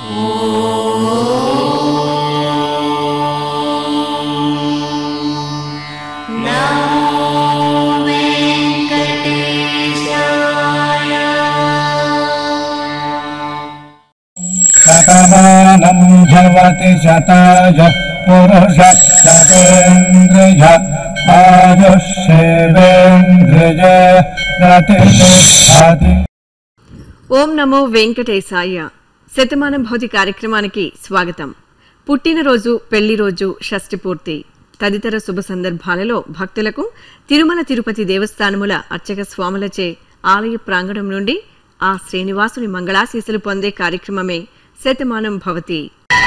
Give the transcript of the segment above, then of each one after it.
शतमानं भवति शतायः पुरुषः शतेन्द्रिय आयुष्येवेन्द्रिय प्रतिष्ठति ఓం నమో వెంకటేశాయ శతమానం భౌతి కార్యక్రమానికి స్వాగతం పుట్టినరోజు పెళ్లి రోజు షష్ఠి పూర్తి తదితర శుభ సందర్భాలలో భక్తులకు తిరుమల తిరుపతి దేవస్థానముల అర్చక స్వాములచే ఆలయ ప్రాంగణం నుండి ఆ శ్రీనివాసుని మంగళాశీసులు పొందే కార్యక్రమమే శతమానం భవతి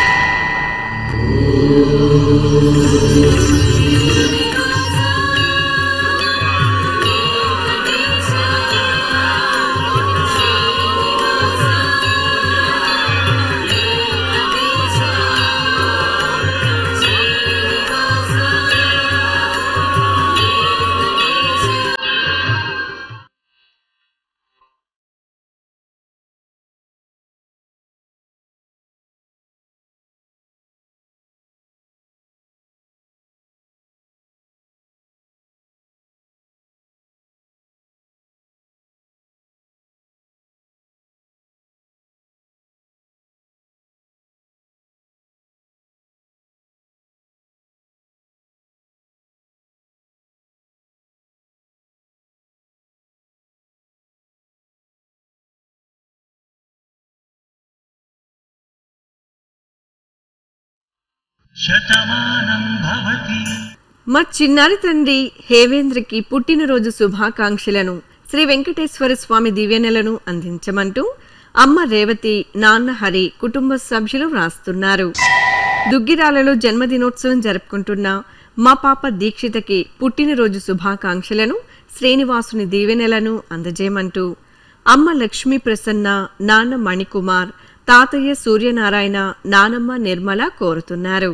శతమానం భవతి మా చిన్నారి తండ్రి హేవేంద్రకి పుట్టినరోజు శుభాకాంక్షలను శ్రీ వెంకటేశ్వర స్వామి దివ్యనలను అందించమంటూ అమ్మ రేవతి నాన్న హరి కుటుంబ సభ్యులు వ్రాస్తున్నారు దుగ్గిరాలలో జన్మదినోత్సవం జరుపుకుంటున్న మా పాప దీక్షితకి పుట్టినరోజు శుభాకాంక్షలను శ్రీనివాసుని దీవెనలను అందజేయమంటూ అమ్మ లక్ష్మీ ప్రసన్న నాన్న మణికుమార్ తాతయ్య సూర్యనారాయణ నానమ్మ నిర్మల కోరుతున్నారు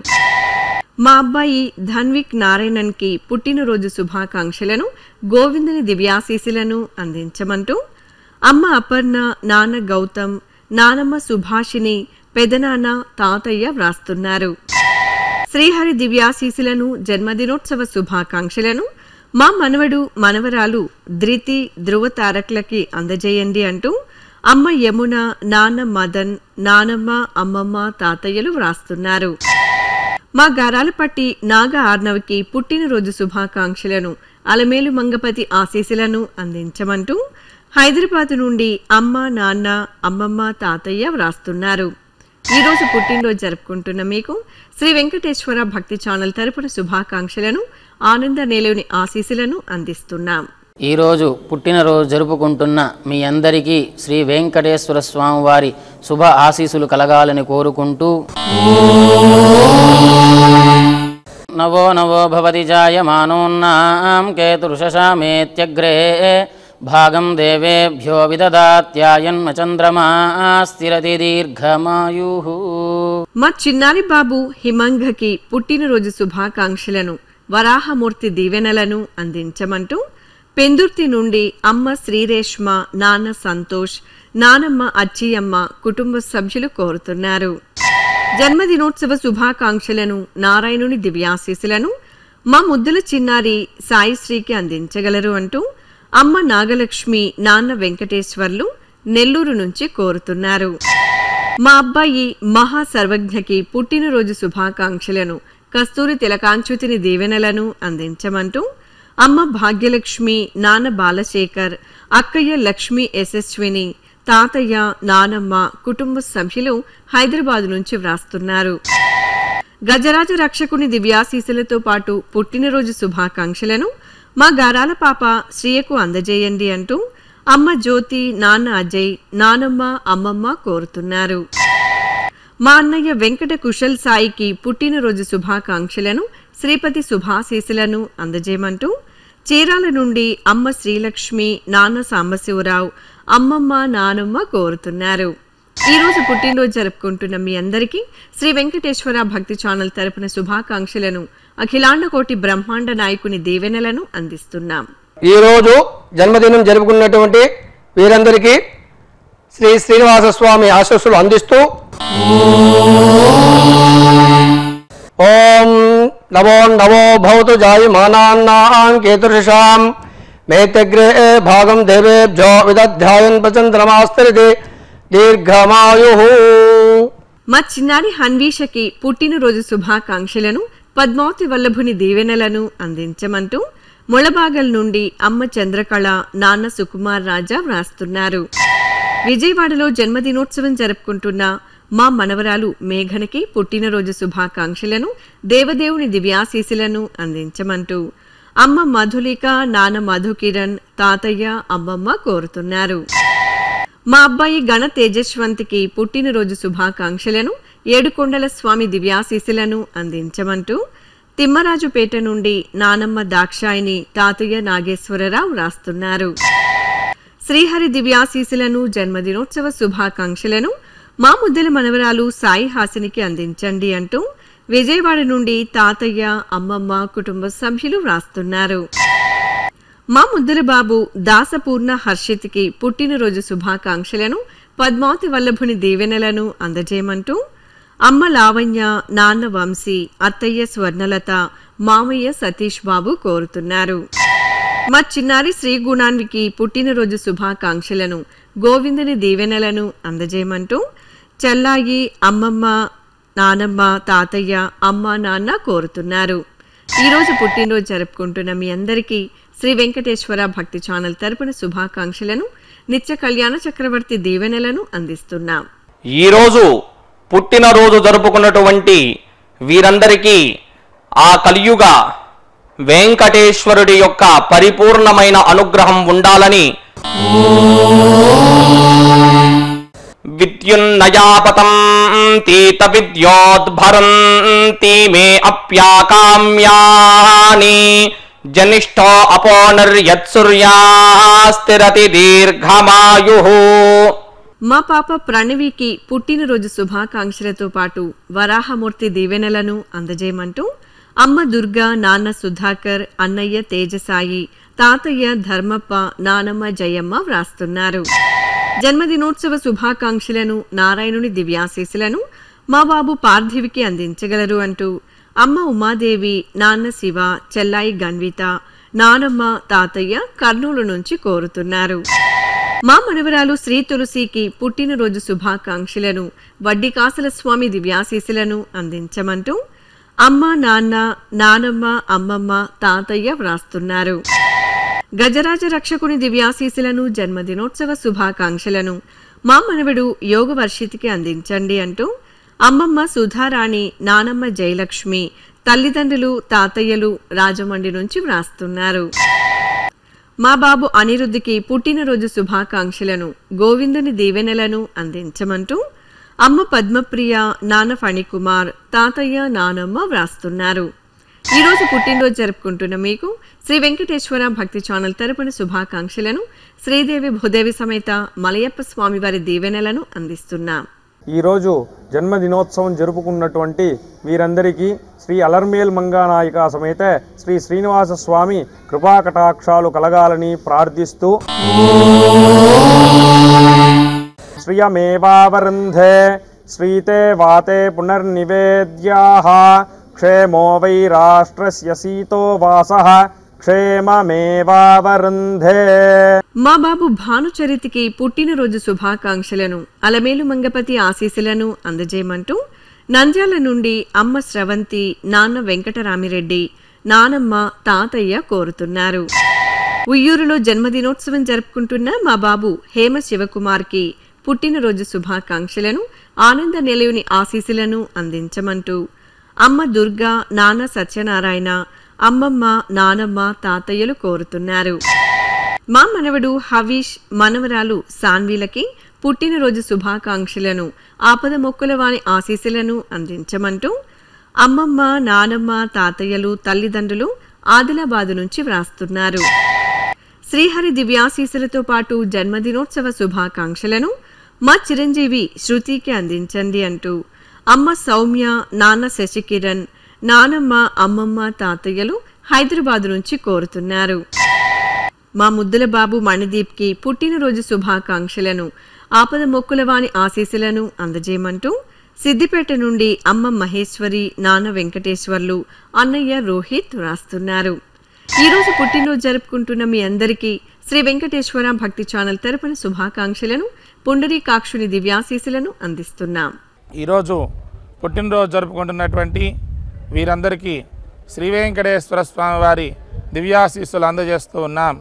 మా అబ్బాయి ధన్విక్ నారాయణన్ కి పుట్టినరోజు శుభాకాంక్షలను గోవిందుని దివ్యాశీసులను అందించమంటూ అమ్మ అపర్ణ నాన్న గౌతమ్ నానమ్మ సుభాషిని పెదనాన్న తాతయ్య వ్రాస్తున్నారు శ్రీహరి దివ్యాశీసులను జన్మదినోత్సవ శుభాకాంక్షలను మా మనవడు మనవరాలు ధృతి ధ్రువ తారకులకి అందజేయండి అంటూ అమ్మ యమున నాన్న మదన్ నానమ్మ అమ్మమ్మ తాతయ్యలు వ్రాస్తున్నారు మా గారాలపట్టి నాగ ఆర్నవ్కి పుట్టినరోజు శుభాకాంక్షలను అలమేలు మంగపతి ఆశీస్సులను అందించమంటూ హైదరాబాద్ నుండి అమ్మ నాన్న అమ్మమ్మ తాతయ్య వ్రాస్తున్నారు ఈ రోజు పుట్టినరోజు జరుపుకుంటున్న మీకు శ్రీ వెంకటేశ్వర భక్తి ఛానల్ తరపున శుభాకాంక్షలను ఆనంద నేలేని ఆశీస్సులను అందిస్తున్నాం ఈరోజు పుట్టినరోజు జరుపుకుంటున్న మీ అందరికీ శ్రీ వెంకటేశ్వర స్వామి వారి శుభ ఆశీస్సులు కలగాలని కోరుకుంటూ నవో నవో భవతి జాయమానోన్నాం కేతుర్షశామేత్యగ్రే భాగం దేవేభ్యో విదదాత్యాయన్మ చంద్రమా స్థిరతి దీర్ఘమాయు మా చిన్నారి బాబు హిమంగకి పుట్టినరోజు శుభాకాంక్షలను వరాహమూర్తి దీవెనలను అందించమంటూ పెందుర్తి నుండి అమ్మ శ్రీరేష్మ నాన్న సంతోష్ నానమ్మ అచ్చియమ్మ కుటుంబ సభ్యులు కోరుతున్నారు జన్మదినోత్సవ శుభాకాంక్షలను నారాయణుని దివ్యాశీస్సులను మా ముద్దుల చిన్నారి సాయిశ్రీకి అందించగలరు అంటూ అమ్మ నాగలక్ష్మి నాన్న వెంకటేశ్వర్లు నెల్లూరు నుంచి కోరుతున్నారు మా అబ్బాయి మహా సర్వజ్ఞకి పుట్టినరోజు శుభాకాంక్షలను కస్తూరి తిలకాంచుతిని దీవెనలను అందించమంటూ అమ్మ భాగ్యలక్ష్మి నాన్న బాలశేఖర్ అక్కయ్య లక్ష్మి యశస్విని తాతయ్య నానమ్మ కుటుంబ సభ్యులు హైదరాబాద్ నుంచి వ్రాస్తున్నారు గజరాజ రక్షకుని దివ్యాశీసులతో పాటు పుట్టినరోజు శుభాకాంక్షలను మా గారాల పాప శ్రీయకు అందజేయండి అంటూ అమ్మ జ్యోతి నాన్న అజయ్ నానమ్మ అమ్మమ్మ కోరుతున్నారు మా అన్నయ్య వెంకట కుశల్ సాయికి పుట్టినరోజు శుభాకాంక్షలను శ్రీపతి శుభాశీసులను అందజేయమంటూ చీరాల నుండి అమ్మ శ్రీలక్ష్మి నాన్న సాంబశివరావు అమ్మమ్మ నానమ్మ కోరుతున్నారు ఈ రోజు పుట్టినరోజు జరుపుకుంటున్న మీ అందరికీ శ్రీ వెంకటేశ్వర భక్తి ఛానల్ తరపున శుభాకాంక్షలను అఖిలాండ కోటి బ్రహ్మాండ నాయకుని దీవెనలను అందిస్తున్నాం ఈరోజు జన్మదినం జరుపుకున్నటువంటి వీరందరికీ శ్రీ శ్రీనివాస స్వామి ఆశస్సులు అందిస్తూ ఓం నమో నమో భవతు జాయమానాన్నాం కేతుషాం మేతగ్రే భాగం దేవేభ్యో విదధ్యాయన్ ప్రచంద్రమాస్తరితే దీర్ఘమాయు మా చిన్నారి హన్వీషకి పుట్టినరోజు శుభాకాంక్షలను పద్మావతి వల్లభుని దీవెనలను అందించమంటూ మొళబాగల్ నుండి అమ్మ చంద్రకళ నాన్న సుకుమార్ రాజా వ్రాస్తున్నారు విజయవాడలో జన్మదినోత్సవం జరుపుకుంటున్న మా మనవరాలు మేఘనకి పుట్టినరోజు శుభాకాంక్షలను దేవదేవుని దివ్యాశీసులను అందించమంటూ అమ్మ మధులిక నాన్న మధుకిరణ్ తాతయ్య అమ్మమ్మ కోరుతున్నారు మా అబ్బాయి గణ తేజస్వంతికి పుట్టినరోజు శుభాకాంక్షలను ఏడుకొండల స్వామి దివ్యాశీసులను అందించమంటూ తిమ్మరాజుపేట నుండి నానమ్మ దాక్షాయిని తాతయ్య నాగేశ్వరరావు రాస్తున్నారు శ్రీహరి దివ్యాశీసులను జన్మదినోత్సవ శుభాకాంక్షలను మా ముద్దల మనవరాలు సాయి హాసినికి అందించండి అంటూ విజయవాడ నుండి తాతయ్య అమ్మమ్మ కుటుంబ సభ్యులు వ్రాస్తున్నారు మా ముద్దుల బాబు దాసపూర్ణ హర్షిత్కి పుట్టినరోజు శుభాకాంక్షలను పద్మావతి వల్లభుని దీవెనలను అందజేయమంటూ అమ్మ లావణ్య నాన్న వంశీ అత్తయ్య స్వర్ణలత మామయ్య సతీష్ బాబు కోరుతున్నారు మా చిన్నారి శ్రీ గుణాన్వికి పుట్టినరోజు శుభాకాంక్షలను గోవిందుని దీవెనలను అందజేయమంటూ చెల్లాయి అమ్మమ్మ నానమ్మ తాతయ్య అమ్మ నాన్న కోరుతున్నారు ఈరోజు పుట్టినరోజు జరుపుకుంటున్న మీ అందరికీ శ్రీ వెంకటేశ్వర భక్తి ఛానల్ తరపున శుభాకాంక్షలను నిత్య కళ్యాణ చక్రవర్తి దీవెనలను అందిస్తున్నాం ఈరోజు పుట్టినరోజు జరుపుకున్నటువంటి వీరందరికీ ఆ కలియుగ వెంకటేశ్వరుడి యొక్క పరిపూర్ణమైన అనుగ్రహం ఉండాలని విద్యున్నయాపతం తీత విద్యోద్భరంతి మే అప్యాకామ్యాని జనిష్టో అపోనర్యత్సూర్యాస్తిరతి దీర్ఘమాయు మా పాప ప్రణవికి పుట్టినరోజు శుభాకాంక్షలతో పాటు వరాహమూర్తి దీవెనలను అందజేయమంటూ అమ్మ దుర్గా నాన్న సుధాకర్ అన్నయ్య తేజసాయి తాతయ్య ధర్మప్ప నానమ్మ జయమ్మ వ్రాస్తున్నారు జన్మదినోత్సవ శుభాకాంక్షలను నారాయణుని దివ్యాశీసులను మా బాబు పార్థివికి అందించగలరు అంటూ అమ్మ ఉమాదేవి నాన్న శివ చెల్లాయి గన్విత నానమ్మ తాతయ్య కర్నూలు నుంచి కోరుతున్నారు మా మనవరాలు శ్రీ తులసికి పుట్టినరోజు శుభాకాంక్షలను వడ్డికాసుల స్వామి దివ్యాశీసులను అందించమంటూ అమ్మ నాన్న నానమ్మ అమ్మమ్మ తాతయ్య వ్రాస్తున్నారు గజరాజ రక్షకుని దివ్యాశీసులను జన్మదినోత్సవ శుభాకాంక్షలను మా మనవడు యోగ వర్షితికి అందించండి అంటూ అమ్మమ్మ సుధారాణి నానమ్మ జయలక్ష్మి తల్లిదండ్రులు తాతయ్యలు రాజమండ్రి నుంచి వ్రాస్తున్నారు మా బాబు అనిరుద్ధికి పుట్టినరోజు శుభాకాంక్షలను గోవిందుని దీవెనలను అందించమంటూ అమ్మ పద్మప్రియ నాన్న ఫణికుమార్ తాతయ్య నానమ్మ వ్రాస్తున్నారు ఈ రోజు పుట్టినరోజు జరుపుకుంటున్న మీకు శ్రీ వెంకటేశ్వర భక్తి ఛానల్ తరపున శుభాకాంక్షలను శ్రీదేవి భూదేవి సమేత మలయప్ప స్వామి వారి దీవెనలను అందిస్తున్నాం ఈరోజు జన్మదినోత్సవం జరుపుకున్నటువంటి వీరందరికీ శ్రీ అలర్మేల్ మంగానాయిక సమేత శ్రీ శ్రీనివాస స్వామి కృపాకటాక్షాలు కలగాలని ప్రార్థిస్తూ శ్రియమేవావరుంధే శ్రీతే వాతే పునర్నివేద్యాః క్షేమో వై రాష్ట్రస్య సీతో వాసః క్షేమమేవావరుంధే మా బాబు భానుచరితికి పుట్టినరోజు శుభాకాంక్షలను అలమేలు మంగపతి ఆశీస్సులను అందజేయమంటూ నంద్యాల నుండి అమ్మ స్రవంతి నాన్న వెంకటరామిరెడ్డి నానమ్మ తాతయ్య కోరుతున్నారు ఉయ్యూరులో జన్మదినోత్సవం జరుపుకుంటున్న మా బాబు హేమ శివకుమార్కి పుట్టినరోజు శుభాకాంక్షలను ఆనంద నిలయుని ఆశీస్సులను అందించమంటూ అమ్మ దుర్గా నాన్న సత్యనారాయణ అమ్మమ్మ నానమ్మ తాతయ్యలు కోరుతున్నారు మా మనవడు హవీష్ మనవరాలు సాన్వీలకి పుట్టినరోజు శుభాకాంక్షలను ఆపద మొక్కుల వారి ఆశీస్సులను అందించమంటూ అమ్మమ్మ నానమ్మ తాతయ్యలు తల్లిదండ్రులు ఆదిలాబాదు నుంచి వ్రాస్తున్నారు శ్రీహరి దివ్యాశీసులతో పాటు జన్మదినోత్సవ శుభాకాంక్షలను మా చిరంజీవి శృతికి అందించండి అంటూ అమ్మ సౌమ్య నాన్న శశికిరణ్ నానమ్మ అమ్మమ్మ తాతయ్యలు హైదరాబాద్ నుంచి కోరుతున్నారు మా ముద్దుల బాబు మణిదీప్కి పుట్టినరోజు శుభాకాంక్షలను ఆపద మొక్కుల వాని ఆశీస్సులను అందజేయమంటూ సిద్దిపేట నుండి అమ్మ మహేశ్వరి నాన్న వెంకటేశ్వర్లు అన్నయ్య రోహిత్ రాస్తున్నారు ఈరోజు పుట్టినరోజు జరుపుకుంటున్న మీ అందరికీ శ్రీ వెంకటేశ్వర భక్తి ఛానల్ తరపున శుభాకాంక్షలను పుండరీకాక్షుని దివ్యాశీసులను అందిస్తున్నాం ఈరోజు పుట్టినరోజు జరుపుకుంటున్నటువంటి వీరందరికీ శ్రీ వెంకటేశ్వర స్వామి వారి దివ్యాశీస్సులు అందజేస్తూ ఉన్నాం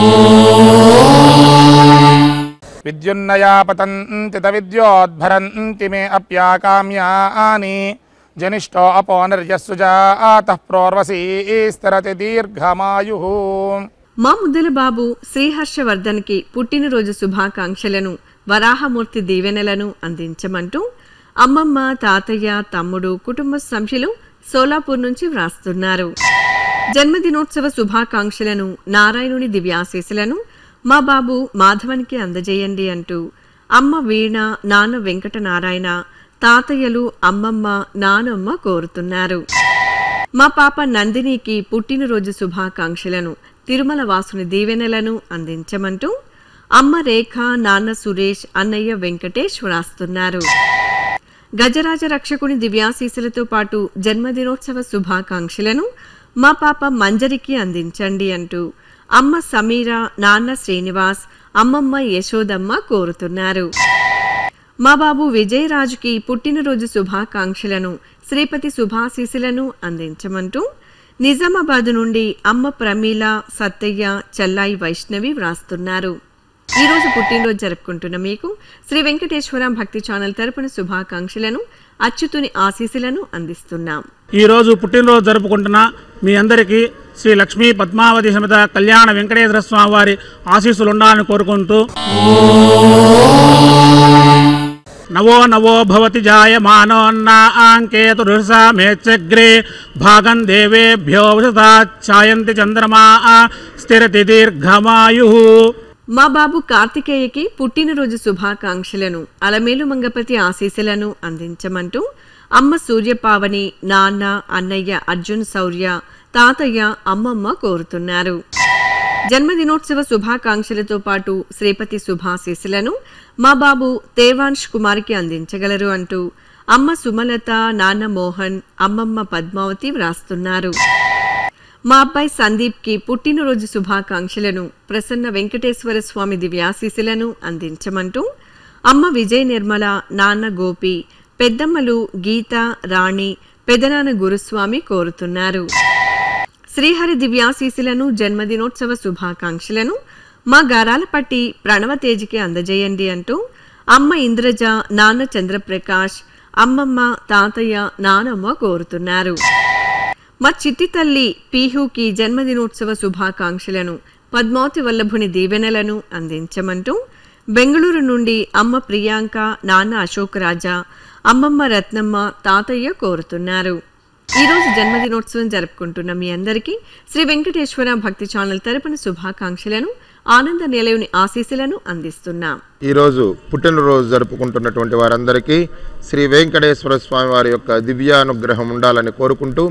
విద్యున్నయా పతంతి విద్యోద్భరంతి మే అప్యాకామ్యాని జనిష్టో అపో నిర్యస్సుజాత ప్రోర్వసీస్తరతి దీర్ఘమాయు మా ముద్దల బాబు శ్రీహర్షవర్ధన్కి పుట్టినరోజు శుభాకాంక్షలను వరాహమూర్తి దీవెనలను అందించమంటూ అమ్మమ్మ తాతయ్య తమ్ముడు కుటుంబ సభ్యులు సోలాపూర్ నుంచి వ్రాస్తున్నారు జన్మదినోత్సవ శుభాకాంక్షలను నారాయణుని దివ్యాశీసులను మా బాబు మాధవన్కి అందజేయండి అంటూ అమ్మ వీణ నాన్న వెంకట నారాయణ తాతయ్యలు అమ్మమ్మ నానమ్మ కోరుతున్నారు మా పాప నందినికి పుట్టినరోజు శుభాకాంక్షలను తిరుమల వాసుని దీవెనలను అందించమంటూ అమ్మ రేఖ నాన్న సురేష్ అన్నయ్య వెంకటేష్ వ్రాస్తున్నారు గజరాజ రక్షకుని దివ్యాశీసులతో పాటు జన్మదినోత్సవ శుభాకాంక్షలను మా పాప మంజరికి అందించండి అంటూ అమ్మ సమీర నాన్న శ్రీనివాస్ అమ్మమ్మ యశోదమ్మ కోరుతున్నారు మా బాబు విజయరాజుకి పుట్టినరోజు శుభాకాంక్షలను శ్రీపతి శుభాశీసులను అందించమంటూ నిజామాబాద్ నుండి అమ్మ ప్రమీల సత్తయ్య చెల్లాయి వైష్ణవి వ్రాస్తున్నారు ఈ రోజు పుట్టినరోజు జరుపుకుంటున్న మీకు శ్రీ వెంకటేశ్వర భక్తి ఛానల్ తరపున శుభాకాంక్షలను అచ్యుతుని ఆశీస్సులను అందిస్తున్నాం ఈ రోజు పుట్టినరోజు జరుపుకుంటున్న మీ అందరికీ శ్రీ లక్ష్మీ పద్మావతి సమేత కళ్యాణ వెంకటేశ్వర స్వామి వారి ఆశీస్సులు ఉండాలని కోరుకుంటూ నవో నవో భవతి జాయమానోన్నాంకేతురుషా మేచ్చగ్రే భాగం దేవేభ్యో ఛాయంతి చంద్రమా స్థిరతి దీర్ఘమాయు మా బాబు కార్తికేయకి పుట్టినరోజు శుభాకాంక్షలను అలమేలు మంగపతి ఆశీస్సులను అందించమంటూ అమ్మ సూర్యపావని నాన్న అన్నయ్య అర్జున్ శౌర్య తాతయ్య అమ్మమ్మ కోరుతున్నారు జన్మదినోత్సవ శుభాకాంక్షలతో పాటు శ్రీపతి శుభాశీస్సులను మా బాబు తేవాంష్ కుమార్కి అందించగలరు అంటూ అమ్మ సుమలత నాన్న మోహన్ అమ్మమ్మ పద్మావతి వ్రాస్తున్నారు మా అబ్బాయి సందీప్కి పుట్టినరోజు శుభాకాంక్షలను ప్రసన్న వెంకటేశ్వర స్వామి దివ్యాశీసులను అందించమంటూ అమ్మ విజయ నిర్మల నాన్న గోపి పెద్దమ్మలు గీత రాణి పెదనాన్న గురుస్వామి కోరుతున్నారు శ్రీహరి దివ్యాశీసులను జన్మదినోత్సవ శుభాకాంక్షలను మా గారాలపట్టి ప్రణవతేజికి అందజేయండి అంటూ అమ్మ ఇంద్రజ నాన్న చంద్రప్రకాష్ అమ్మమ్మ తాతయ్య నానమ్మ కోరుతున్నారు మా చిట్టి తల్లి పీహుకి జన్మదినోత్సవ శుభాకాంక్షలను పద్మావతి వల్లభుని దీవెనలను అందించమంటూ బెంగళూరు నుండి అమ్మ ప్రియాంక నాన్న అశోక్ రాజా అమ్మమ్మ రత్నమ్మ తాతయ్య కోరుతున్నారు ఈ రోజు జన్మదినోత్సవం జరుపుకుంటున్న మీ అందరికీ శ్రీ వెంకటేశ్వర భక్తి ఛానల్ తరపున శుభాకాంక్షలను ఆనంద నిలయుని ఆశీస్సులను అందిస్తున్నాం ఈరోజు పుట్టినరోజు జరుపుకుంటున్నటువంటి వారందరికీ శ్రీ వెంకటేశ్వర స్వామి వారి యొక్క దివ్యానుగ్రహం ఉండాలని కోరుకుంటూ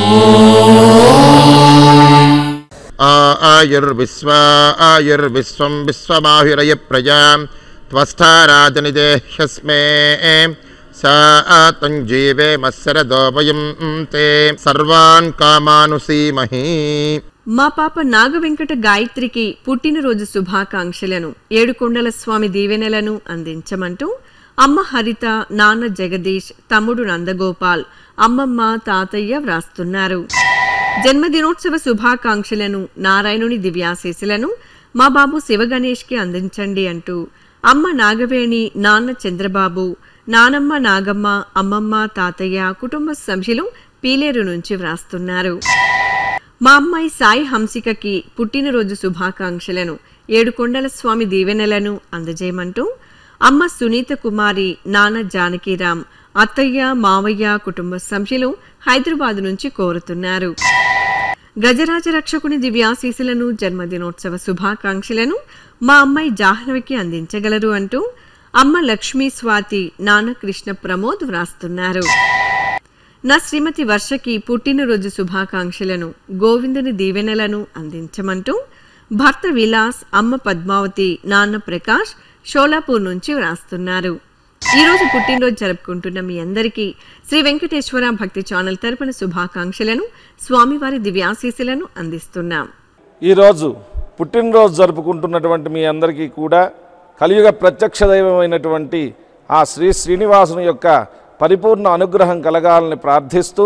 ఆ ఆయుర్విశ్వ ఆయుర్విశ్వం విశ్వమాహిరయ ప్రజా త్వస్థారాజనిదేహ్యస్మే సా తంజీవే మత్సరదోపయం తే సర్వాన్ కామానుసీమహి మా పాప నాగవెంకట గాయత్రికి పుట్టినరోజు శుభాకాంక్షలను ఏడుకొండల స్వామి దీవెనలను అందించమంటూ అమ్మ హరిత నాన్న జగదీష్ తమ్ముడు నందగోపాల్ అమ్మమ్మ తాతయ్య వ్రాస్తున్నారు జన్మదినోత్సవ శుభాకాంక్షలను నారాయణుని దివ్యాశీసులను మా బాబు శివగణేష్కి అందించండి అంటూ అమ్మ నాగవేణి నాన్న చంద్రబాబు నానమ్మ నాగమ్మ అమ్మమ్మ తాతయ్య కుటుంబ సభ్యులు పీలేరు నుంచి వ్రాస్తున్నారు మా అమ్మాయి సాయి హంసికకి పుట్టినరోజు శుభాకాంక్షలను ఏడుకొండల స్వామి దీవెనలను అందజేయమంటూ అమ్మ సునీత కుమారి నాన్న జానకీరామ్ అత్తయ్య మావయ్య కుటుంబ సభ్యులు హైదరాబాద్ నుంచి కోరుతున్నారు గజరాజ రక్షకుని దివ్యాశీసులను జన్మదినోత్సవ శుభాకాంక్షలను మా అమ్మాయి జాహ్నవికి అందించగలరు అంటూ అమ్మ లక్ష్మీ స్వాతి నాన్న కృష్ణ ప్రమోద్ వ్రాస్తున్నారు నా శ్రీమతి వర్షకి పుట్టినరోజు శుభాకాంక్షలను గోవిందుని దీవెనలను అందించమంటూ భర్త విలాస్ అమ్మ పద్మావతి నాన్న ప్రకాష్ షోలాపూర్ నుంచి వ్రాస్తున్నారు ఈ రోజు పుట్టినరోజు జరుపుకుంటున్న మీ అందరికీ శ్రీ వెంకటేశ్వర భక్తి ఛానల్ తరపున శుభాకాంక్షలను స్వామివారి దివ్యాశీస్సులను అందిస్తున్నాం ఈరోజు పుట్టినరోజు జరుపుకుంటున్నటువంటి మీ అందరికీ కూడా కలియుగ ప్రత్యక్ష దైవమైనటువంటి ఆ శ్రీ శ్రీనివాసుని యొక్క పరిపూర్ణ అనుగ్రహం కలగాలని ప్రార్థిస్తూ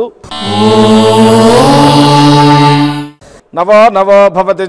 నవో నవో భవతి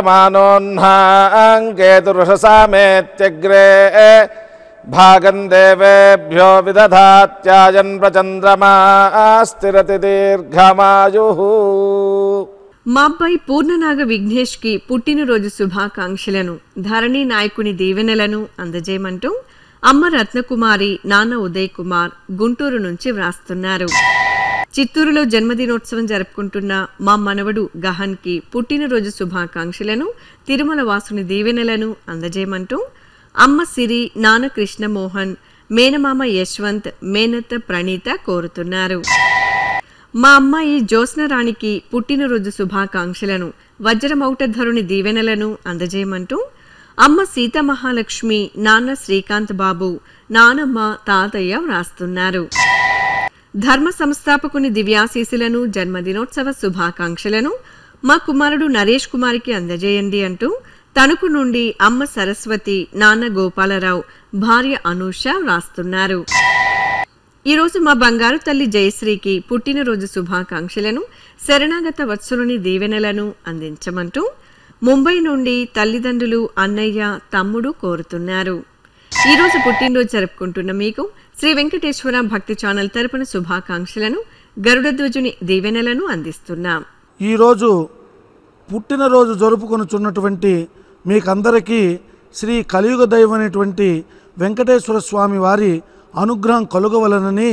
జాయమానోన్హాంకేతురుషసామేత్యగ్రే భాగం దేవేభ్యో విదధాత్యాయన్ ప్రచంద్రమా స్థిరతి దీర్ఘమాయు మా అబ్బాయి పూర్ణనాగ విఘ్నేష్ కి పుట్టినరోజు శుభాకాంక్షలను ధరణి నాయకుని దీవెనలను అందజేయమంటూ అమ్మ రత్నకుమారి నాన్న ఉదయ్ కుమార్ గుంటూరు నుంచి వ్రాస్తున్నారు చిత్తూరులో జన్మదినోత్సవం జరుపుకుంటున్న మా మనవడు గహన్ కి పుట్టినరోజు శుభాకాంక్షలను తిరుమల వాసుని దీవెనలను అందజేయమంటూ అమ్మ సిరి నాన్న కృష్ణమోహన్ మేనమామ యశ్వంత్ మేనత్త ప్రణీత కోరుతున్నారు మా అమ్మాయి జ్యోత్స్నరాణికి పుట్టినరోజు శుభాకాంక్షలను వజ్రమౌటధరుని దీవెనలను అందజేయమంటూ అమ్మ సీతమహాలక్ష్మి నాన్న శ్రీకాంత్ బాబు నానమ్మ తాతయ్య వ్రాస్తున్నారు ధర్మ సంస్థాపకుని దివ్యాశీసులను జన్మదినోత్సవ శుభాకాంక్షలను మా కుమారుడు నరేష్ కుమార్కి అందజేయండి అంటూ తణుకు నుండి అమ్మ సరస్వతి నాన్న గోపాలరావు భార్య అనూష వ్రాస్తున్నారు ఈరోజు మా బంగారు తల్లి జయశ్రీకి పుట్టినరోజు శుభాకాంక్షలను శరణాగత వత్సలుని దీవెనలను అందించమంటూ ముంబై నుండి తల్లిదండ్రులు అన్నయ్య తమ్ముడు కోరుతున్నారు ఈరోజు పుట్టినరోజు జరుపుకుంటున్న మీకు శ్రీ వెంకటేశ్వర భక్తి ఛానల్ తరపున శుభాకాంక్షలను గరుడధ్వజుని దీవెనలను అందిస్తున్నాం ఈరోజు పుట్టినరోజు జరుపుకొనుచున్నటువంటి మీకందరికీ శ్రీ కలియుగ దైవమైనటువంటి వెంకటేశ్వర స్వామి వారి అనుగ్రహం కలుగవలనని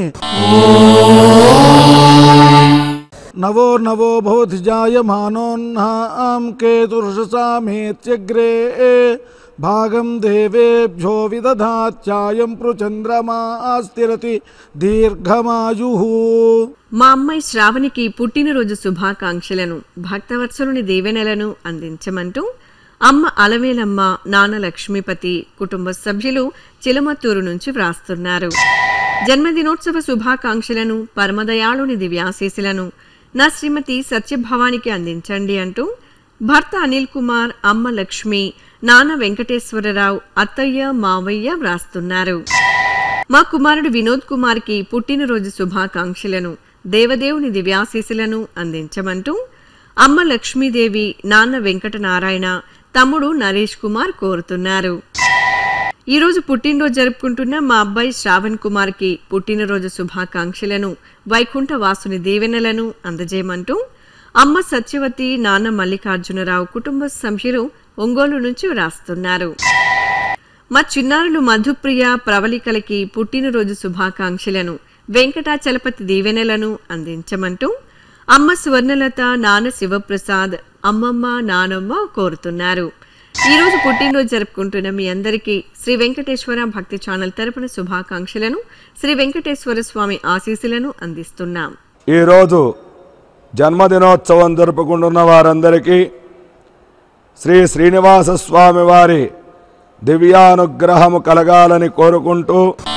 నవో నవో భవతి జాయమానోన్నాం కేతుర్షసామేత్యగ్రే భాగం దేవేభ్యో విదధాత్యాయం పృచంద్రమా స్థిరతి దీర్ఘమాయు మా అమ్మాయి శ్రావణికి పుట్టినరోజు శుభాకాంక్షలను భక్తవత్సలుని దీవెనలను అందించమంటూ అమ్మ అలవేలమ్మ నాన్న లక్ష్మీపతి కుటుంబ సభ్యులు చిలమత్తూరు నుంచి వ్రాస్తున్నారు జన్మదినోత్సవ శుభాకాంక్షలను పరమదయాళుని దివ్యాశీసులను నా శ్రీమతి సత్యభావానికి అందించండి అంటూ భర్త అనిల్ కుమార్ అమ్మ లక్ష్మి నాన్న వెంకటేశ్వరరావు అత్తయ్య మావయ్య వ్రాస్తున్నారు మా కుమారుడు వినోద్ కుమార్కి పుట్టినరోజు శుభాకాంక్షలను దేవదేవుని దివ్యాశీసులను అందించమంటూ అమ్మ లక్ష్మీదేవి నాన్న వెంకటనారాయణ తమ్ముడు నరేష్ కుమార్ కోరుతున్నారు ఈరోజు పుట్టినరోజు జరుపుకుంటున్న మా అబ్బాయి శ్రావణ్ కుమార్కి పుట్టినరోజు శుభాకాంక్షలను వైకుంఠ వాసుని దీవెనలను అందజేయమంటూ అమ్మ సత్యవతి నాన్న మల్లికార్జునరావు కుటుంబ సభ్యులు ఒంగోలు నుంచి వ్రాస్తున్నారు మా చిన్నారులు మధుప్రియ ప్రవళికలకి పుట్టినరోజు శుభాకాంక్షలను వెంకటాచలపతి దీవెనలను అందించమంటూ అమ్మ స్వర్ణలత నాన్న శివప్రసాద్ అమ్మమ్మ నానమ్మ కోరుతున్నారు ఈ రోజు పుట్టినరోజు జరుపుకుంటున్న మీ అందరికీ శ్రీ వెంకటేశ్వర భక్తి ఛానల్ తరపున శుభాకాంక్షలను శ్రీ వెంకటేశ్వర స్వామి ఆశీస్సులను అందిస్తున్నాం ఈరోజు జన్మదినోత్సవం జరుపుకుంటున్న వారందరికీ శ్రీ శ్రీనివాస స్వామి వారి దివ్యానుగ్రహము కలగాలని కోరుకుంటూ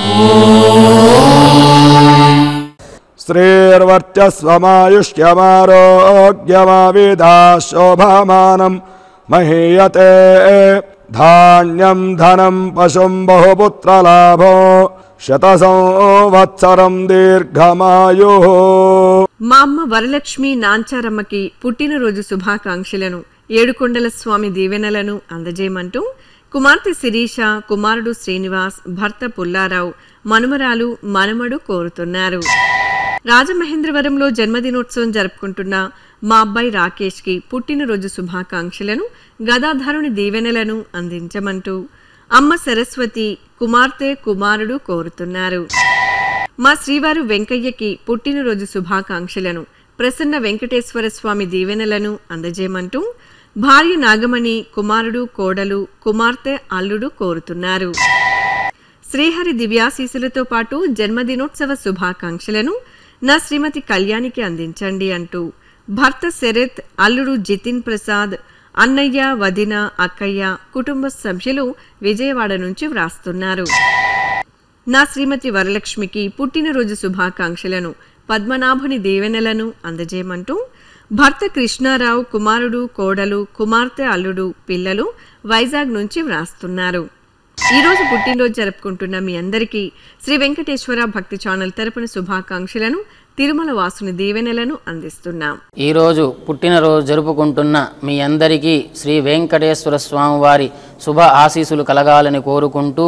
శ్రీర్వర్చస్వమాయుష్యమారోగ్యమావిధా శోభమానం మహీయతే ధాన్యం ధనం పశుం బహుపుత్రలాభో శత సంవత్సరం దీర్ఘమాయు మా అమ్మ వరలక్ష్మి నాంచారమ్మకి పుట్టినరోజు శుభాకాంక్షలను ఏడుకొండల స్వామి దీవెనలను అందజేయమంటూ కుమార్తె శిరీష కుమారుడు శ్రీనివాస్ భర్త పుల్లారావు మనుమరాలు మనమడు కోరుతున్నారు రాజమహేంద్రవరంలో జన్మదినోత్సవం జరుపుకుంటున్న మా అబ్బాయి రాకేష్ కి పుట్టినరోజు శుభాకాంక్షలను గదాధారుని దీవెనలను అందించమంటూ అమ్మ సరస్వతి కుమార్తె కుమారుడు కోరుతున్నారు మా శ్రీవారు వెంకయ్యకి పుట్టినరోజు శుభాకాంక్షలను ప్రసన్న వెంకటేశ్వర స్వామి దీవెనలను అందజేయమంటూ భార్య నాగమణి కుమారుడు కోడలు కుమార్తె అల్లుడు కోరుతున్నారు శ్రీహరి దివ్యాశీసులతో పాటు జన్మదినోత్సవ శుభాకాంక్షలను నా శ్రీమతి కళ్యాణికి అందించండి అంటూ భర్త శరత్ అల్లుడు జితిన్ ప్రసాద్ అన్నయ్య వదిన అక్కయ్య కుటుంబ సభ్యులు విజయవాడ నుంచి వ్రాస్తున్నారు నా శ్రీమతి వరలక్ష్మికి పుట్టినరోజు శుభాకాంక్షలను పద్మనాభుని దీవెనలను అందజేయమంటూ భర్త కృష్ణారావు కుమారుడు కోడలు కుమార్తె అల్లుడు పిల్లలు వైజాగ్ నుంచి వ్రాస్తున్నారు ఈ రోజు పుట్టినరోజు జరుపుకుంటున్న మీ అందరికీ శ్రీ వెంకటేశ్వర భక్తి ఛానల్ తరపున శుభాకాంక్షలను తిరుమల వాసుని దీవెనలను అందిస్తున్నాం ఈరోజు పుట్టినరోజు జరుపుకుంటున్న మీ అందరికీ శ్రీ వెంకటేశ్వర స్వామి వారి శుభ ఆశీస్సులు కలగాలని కోరుకుంటూ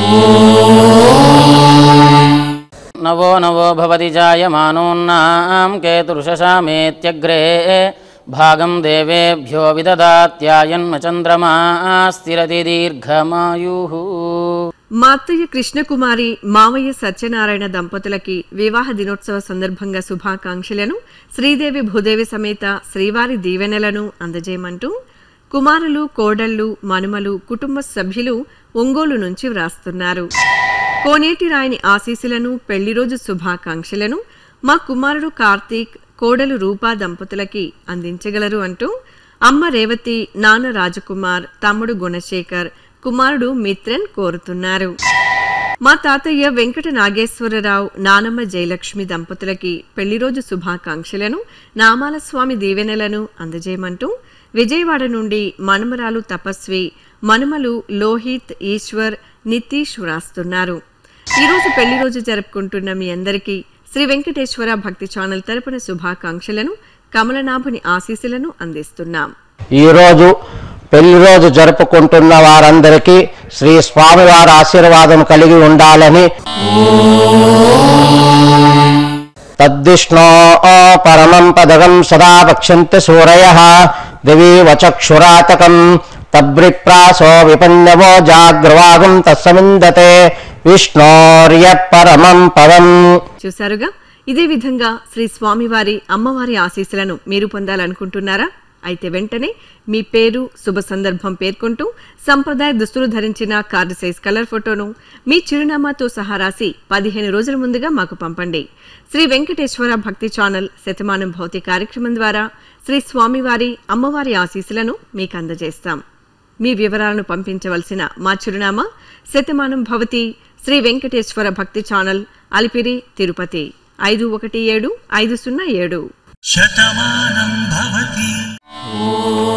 నవో నవో భవతి జాయమానోన్నాం కేతుర్షశామేత్యగ్రే భాగం దేవేభ్యో విదదాత్యాయన్మ చంద్రమా స్థిరతి దీర్ఘమాయు మా అత్తయ్య కృష్ణకుమారి మావయ్య సత్యనారాయణ దంపతులకి వివాహ దినోత్సవ సందర్భంగా శుభాకాంక్షలను శ్రీదేవి భూదేవి సమేత శ్రీవారి దీవెనలను అందజేయమంటూ కుమారులు కోడళ్ళు మనుమలు కుటుంబ సభ్యులు ఒంగోలు నుంచి వ్రాస్తున్నారు కోనేటి రాయని ఆశీస్సులను పెళ్లిరోజు శుభాకాంక్షలను మా కుమారుడు కార్తీక్ కోడలు రూపా దంపతులకి అందించగలరు అంటూ అమ్మ రేవతి నాన్న రాజకుమార్ తమ్ముడు గుణశేఖర్ కుమారుడు మిత్రన్ కోరుతున్నారు మా తాతయ్య వెంకట నాగేశ్వరరావు నానమ్మ జయలక్ష్మి దంపతులకి పెళ్లిరోజు శుభాకాంక్షలను నామాల స్వామి దీవెనలను అందజేయమంటూ విజయవాడ నుండి మనుమరాలు తపస్వి మనుమలు లోహిత్ ఈశ్వర్ నితీష్ వ్రాస్తున్నారు ఈరోజు పెళ్లి రోజు జరుపుకుంటున్న మీ అందరికీ శ్రీ వెంకటేశ్వర భక్తి ఛానల్ తరపున శుభాకాంక్షలను కమలనాభుని ఆశీస్సులను అందిస్తున్నాం ఈరోజు పెళ్లి రోజు జరుపుకుంటున్న వారందరికీ శ్రీ స్వామివారి ఆశీర్వాదం కలిగి ఉండాలని తద్దిష్ణో పరమం పదగం సదా వక్ష్యంతి సూరయ దివి వచక్షురాతకం తబ్రిప్రాసో విపన్నవో జాగ్రవాగం తస్సమిందతే విష్ణోర్య పరమం పదం చూశారుగా ఇదే విధంగా శ్రీ స్వామివారి అమ్మవారి ఆశీస్సులను మీరు పొందాలనుకుంటున్నారా అయితే వెంటనే మీ పేరు శుభ సందర్భం పేర్కొంటూ సంప్రదాయ దుస్తులు ధరించిన కార్డు సైజ్ కలర్ ఫోటోను మీ చిరునామాతో సహా రాసి పదిహేను రోజుల ముందుగా మాకు పంపండి శ్రీ వెంకటేశ్వర భక్తి ఛానల్ శతమానం భౌతి కార్యక్రమం ద్వారా శ్రీ స్వామివారి అమ్మవారి ఆశీస్సులను మీకు అందజేస్తాం మీ వివరాలను పంపించవలసిన మా చిరునామా శతమానం భవతి శ్రీ వెంకటేశ్వర భక్తి ఛానల్ అలిపిరి తిరుపతి ఐదు ఒకటి ఏడు ఐదు సున్నా ఏడు శతమానం భవతి ఓ